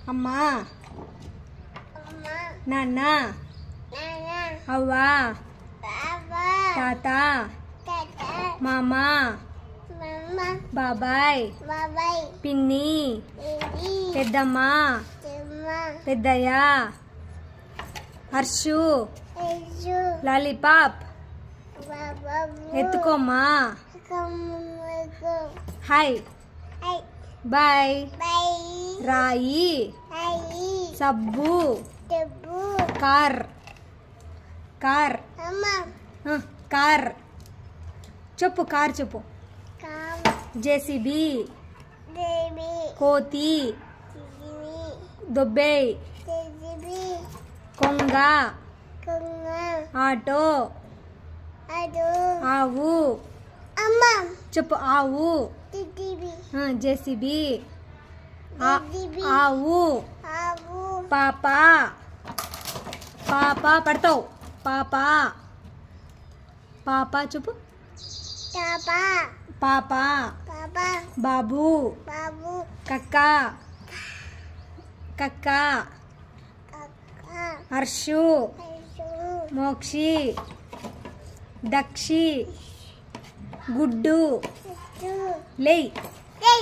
అమ్మా అమ్మ నాన్న నాన్న అవ్వ బాబా తాత తాత మామ మమ్మ బాబాయ్ బాబాయ్ పిన్ని ఇది పెద్దమ్మ తిమ్మ పెద్దయ్య హర్షు ఎజు లాలీపాప్ బాబా ఎత్తుకోమ్మా కమ్మకు హాయ్ ఐ బాయ్ బై రాయి ఐ సబ్బు డబ్బు కార్ కార్ అమ్మ ఆ, కార్ చెప్పు కార్ చెప్పు కామ్ జేసీబీ బేబీ కోతి జిమి దొబ్బేయ్ జిబి కొంగ కొంగ ఆటో అడు ఆవు అమ్మ చెప్పు ఆవు జిబి జేసీబీ జిబి ఆవు ఆవు పాప పాప పడతావు పాప పాప చెప్పు తాపా పాప పాపా బాబు బాబు కక్క కక్క అక్క హర్షు ఐసు మోక్షి దక్షి గుడ్డు టు లేయ్ ఏయ్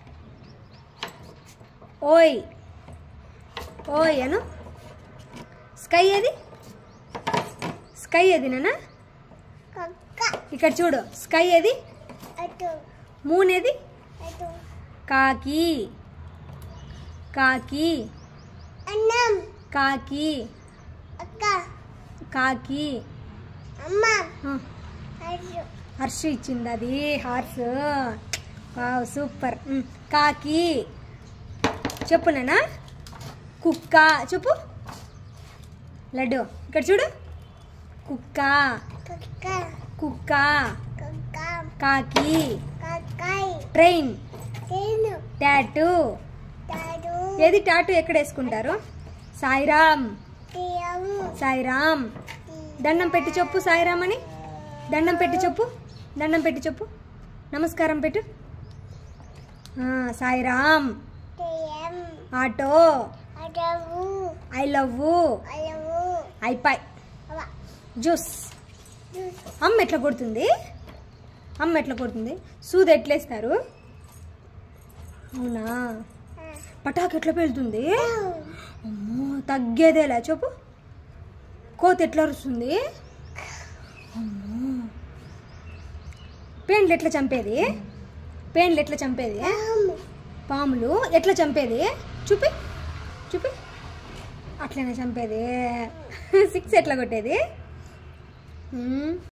ఓయ్ ఓయ్ అను స్కై ఏది స్కై ఏది నాన్న కక్క ఇక్కడ చూడు స్కై ఏది అటు మూన్ ఏది అటు కాకి కాకి అన్నం కాకి అక్క కాకి అమ్మ ఆ, ఐసు హర్షు ఇచ్చింది అది హార్స్ వావ్ సూపర్ ఉమ్, కాకి చెప్పు నాన్న కుక్క చెప్పు లడ్డు ఇక్కడ చూడు కుక్క కక్క కుక్క కక్క కాకి కక్కాయ్ ట్రైన్ తేను టాటూ తాడు ఏది టాటూ ఎక్కడ వేసుకుంటారు సాయిరామ్ తీయము సాయిరామ్ దండం పెట్టి చెప్పు సాయిరామ్ అని దండం పెట్టి చెప్పు దండం పెట్టి చెప్పు నమస్కారం పెట్టు ఆ, సాయిరామ్ తీయం ఆటో అడవు ఐ లవ్ అలవు ఐపాయ్ అవ జ్యూస్ అమ్మ ఎట్లా కొడుతుంది అమ్మ ఎట్లా కొడుతుంది సూది ఎట్లేస్తారు అవునా పటాకు ఎట్లా పేలుతుంది అమ్మో తగ్గేదేలా చెప్పు కోతి ఎట్లా అరుస్తుంది అమ్మో పేండ్లు ఎట్లా చంపేది పేండ్లు ఎట్లా చంపేది పాములు ఎట్లా చంపేది చూపి చూపి అట్లనే చంపేది సిక్స్ ఎట్లా కొట్టేది మ్మ్.